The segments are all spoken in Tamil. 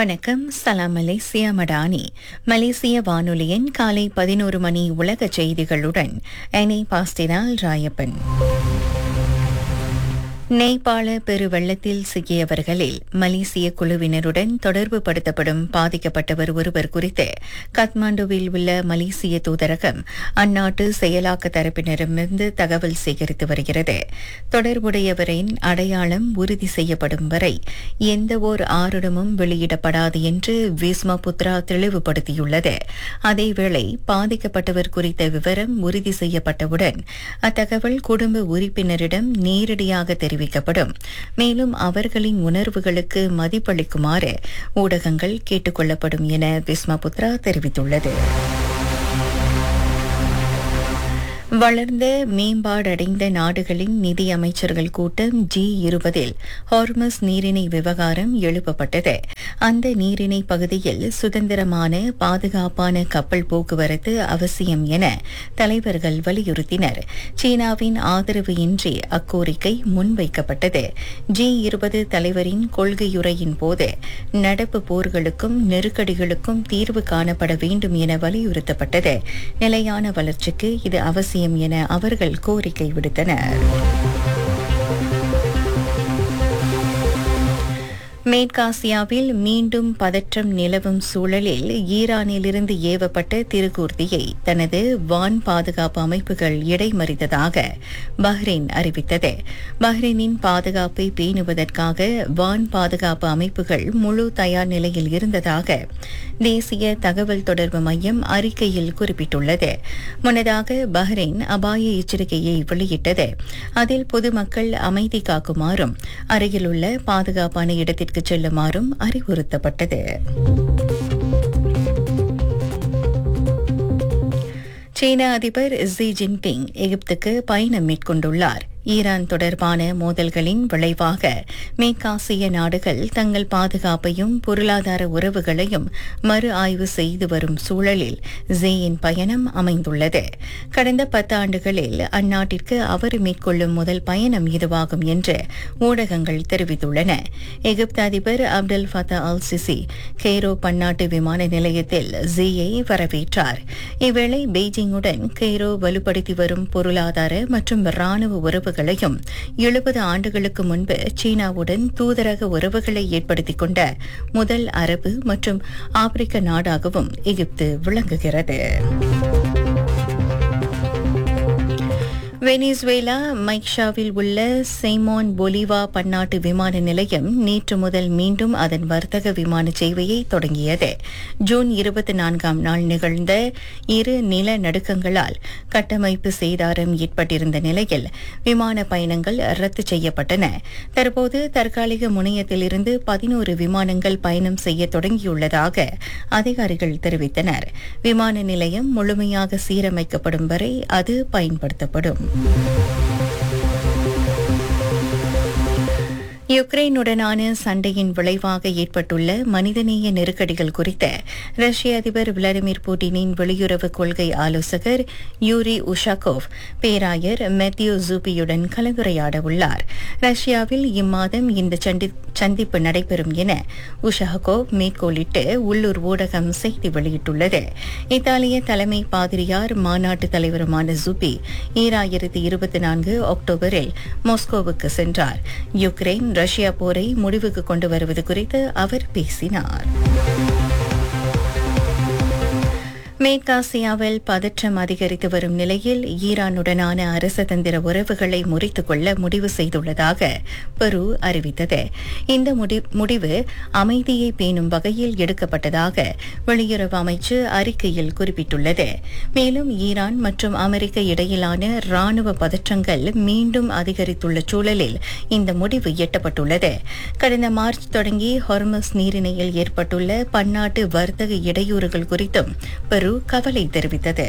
வணக்கம் சலாம் மலேசியா மடானி மலேசிய வானொலியின் காலை பதினோரு மணி உலக செய்திகளுடன் எனி பாஸ்டினால் ராயப்பன் நேபாள பெருவெள்ளத்தில் சிக்கியவர்களில் மலேசிய குழுவினருடன் தொடர்பு படுத்தப்படும் பாதிக்கப்பட்டவர் ஒருவர் குறித்து காத்மாண்டுவில் உள்ள மலேசிய தூதரகம் அந்நாட்டு செயலாக்க தரப்பினரிடமிருந்து தகவல் சேகரித்து வருகிறது தொடர்புடையவரின் அடையாளம் உறுதி செய்யப்படும் வரை எந்தவோர் ஆருடமும் வெளியிடப்படாது என்று விஸ்மா புத்ரா தெளிவுபடுத்தியுள்ளது அதேவேளை பாதிக்கப்பட்டவர் குறித்த விவரம் உறுதி செய்யப்பட்டவுடன் அத்தகவல் குடும்ப உறுப்பினரிடம் நேரடியாக தெரிவிக்கப்படும் மேலும் அவர்களின் உணர்வுகளுக்கு மதிப்பளிக்குமாறு ஊடகங்கள் கேட்டுக் கொள்ளப்படும் என விஸ்மா புத்ரா தெரிவித்துள்ளது வளர்ந்த மேம்பாடடைந்த நாடுகளின் நிதி அமைச்சர்கள் கூட்டம் ஜி இருபதில் ஹார்மஸ் நீரிணை விவகாரம் எழுப்பப்பட்டது அந்த நீரிணை பகுதியில் சுதந்திரமான பாதுகாப்பான கப்பல் போக்குவரத்து அவசியம் என தலைவர்கள் வலியுறுத்தினர் சீனாவின் ஆதரவு இன்றி அக்கோரிக்கை முன்வைக்கப்பட்டது ஜி இருபது தலைவரின் கொள்கையுரையின் போது நடப்பு போர்களுக்கும் நெருக்கடிகளுக்கும் தீர்வு காணப்பட வேண்டும் என வலியுறுத்தப்பட்டது நிலையான வளர்ச்சிக்கு இது அவசியம் என அவர்கள் கோரிக்கை விடுத்தனர் மேற்காசியாவில் மீண்டும் பதற்றம் நிலவும் சூழலில் ஈரானிலிருந்து ஏவப்பட்ட திருக்கூர்த்தியை தனது வான் பாதுகாப்பு அமைப்புகள் இடைமறித்ததாக பஹ்ரைன் அறிவித்தது பஹ்ரைனின் பாதுகாப்பை பேணுவதற்காக வான் பாதுகாப்பு அமைப்புகள் முழு தயார் நிலையில் இருந்ததாக தேசிய தகவல் தொடர்பு மையம் அறிக்கையில் குறிப்பிட்டுள்ளது முன்னதாக பஹ்ரைன் அபாய எச்சரிக்கையை வெளியிட்டது அதில் பொதுமக்கள் அமைதி காக்குமாறும் அருகிலுள்ள பாதுகாப்பான இடத்திற்கு செல்லுமாறும் அறிவுறுத்தப்பட்டது சீன அதிபர் ஜி ஜின்பிங் எகிப்துக்கு பயணம் மேற்கொண்டுள்ளார் ஈரான் தொடர்பான மோதல்களின் விளைவாக மேற்காசிய நாடுகள் தங்கள் பாதுகாப்பையும் பொருளாதார உறவுகளையும் மறு ஆய்வு செய்து வரும் சூழலில் ஜேயின் பயணம் அமைந்துள்ளது கடந்த பத்தாண்டுகளில் அந்நாட்டிற்கு அவர் மேற்கொள்ளும் முதல் பயணம் இதுவாகும் என்று ஊடகங்கள் தெரிவித்துள்ளன எகிப்து அதிபர் Abdel Fattah al Sisi Cairo பன்னாட்டு விமான நிலையத்தில் ஜியை வரவேற்றார் இவ்வேளை பெய்ஜிங்குடன் கெய்ரோ வலுப்படுத்தி வரும் பொருளாதார மற்றும் ராணுவ உறவு உறவுகளையும் எழுபது ஆண்டுகளுக்கு முன்பு சீனாவுடன் தூதரக உறவுகளை ஏற்படுத்திக் கொண்ட முதல் அரபு மற்றும் ஆப்பிரிக்க நாடாகவும் எகிப்து விளங்குகிறது வெனிசுவேலா மைக்ஷாவில் உள்ள செய்மோன் பொலிவா பன்னாட்டு விமான நிலையம் நேற்று முதல் மீண்டும் அதன் வர்த்தக விமான சேவையை தொடங்கியது ஜூன் இருபத்தி நான்காம் நாள் நிகழ்ந்த இரு நிலநடுக்கங்களால் கட்டமைப்பு சேதாரம் ஏற்பட்டிருந்த நிலையில் விமான பயணங்கள் ரத்து செய்யப்பட்டன தற்போது தற்காலிக முனையத்திலிருந்து பதினோரு விமானங்கள் பயணம் செய்ய தொடங்கியுள்ளதாக அதிகாரிகள் தெரிவித்தனர் விமான நிலையம் முழுமையாக சீரமைக்கப்படும் வரை அது பயன்படுத்தப்படும் யுக்ரைனுடனான சண்டையின் விளைவாக ஏற்பட்டுள்ள மனிதநேய நெருக்கடிகள் குறித்த ரஷ்ய அதிபர் விளாடிமிர் புட்டினின் வெளியுறவு கொள்கை ஆலோசகர் யூரி உஷாகோவ் பேராயர் மெத்யூ ஜூபியுடன் கலந்துரையாட உள்ளார் ரஷ்யாவில் இம்மாதம் இந்த சந்திப்பு நடைபெறும் என உஷாகோவ் மேற்கோளிட்டு உள்ளூர் ஊடகம் செய்தி வெளியிட்டுள்ளது இத்தாலிய தலைமை பாதிரியார் மாநாட்டு தலைவருமான ஜூபி ஈராயிரத்தி இருபத்தி நான்கு அக்டோபரில் மாஸ்கோவுக்கு சென்றார் யுக்ரைன் ரஷ்யா போரை முடிவுக்கு கொண்டு வருவது குறித்து அவர் பேசினார் மேற்காசியாவில் பதற்றம் அதிகரித்து வரும் நிலையில் ஈரானுடனான அரசதந்திர உறவுகளை முறித்துக் கொள்ள முடிவு செய்துள்ளதாக பெரு அறிவித்தது இந்த முடிவு அமைதியை பேணும் வகையில் எடுக்கப்பட்டதாக வெளியுறவு அமைச்சு அறிக்கையில் குறிப்பிட்டுள்ளது மேலும் ஈரான் மற்றும் அமெரிக்க இடையிலான ராணுவ பதற்றங்கள் மீண்டும் அதிகரித்துள்ள சூழலில் இந்த முடிவு எட்டப்பட்டுள்ளது கடந்த மார்ச் தொடங்கி ஹொர்மஸ் நீரிணையில் ஏற்பட்டுள்ள பன்னாட்டு வர்த்தக இடையூறுகள் குறித்தும் பெரு கவலை தெரிவித்தது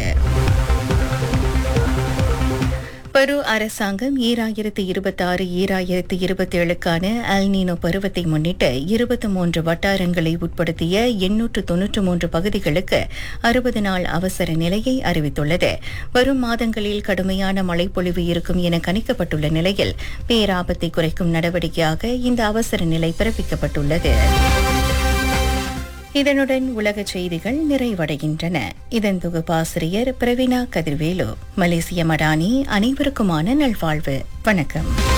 பெரு அரசாங்கம் ஈராயிரத்து இருபத்தாறு ஈராயிரத்து இருபத்தேழுக்கான அல்னீனோ பருவத்தை முன்னிட்டு இருபத்தி மூன்று வட்டாரங்களை உட்படுத்திய எண்ணூற்று தொன்னூற்று மூன்று பகுதிகளுக்கு அறுபது நாள் அவசர நிலையை அறிவித்துள்ளது வரும் மாதங்களில் கடுமையான மழைப்பொழிவு இருக்கும் என கணிக்கப்பட்டுள்ள நிலையில் பேராபத்தை குறைக்கும் நடவடிக்கையாக இந்த அவசர நிலை பிறப்பிக்கப்பட்டுள்ளது இதனுடன் உலக செய்திகள் நிறைவடைகின்றன இதன் தொகுப்பாசிரியர் பிரவீனா கதிர்வேலு மலேசிய மடானி அனைவருக்குமான நல்வாழ்வு வணக்கம்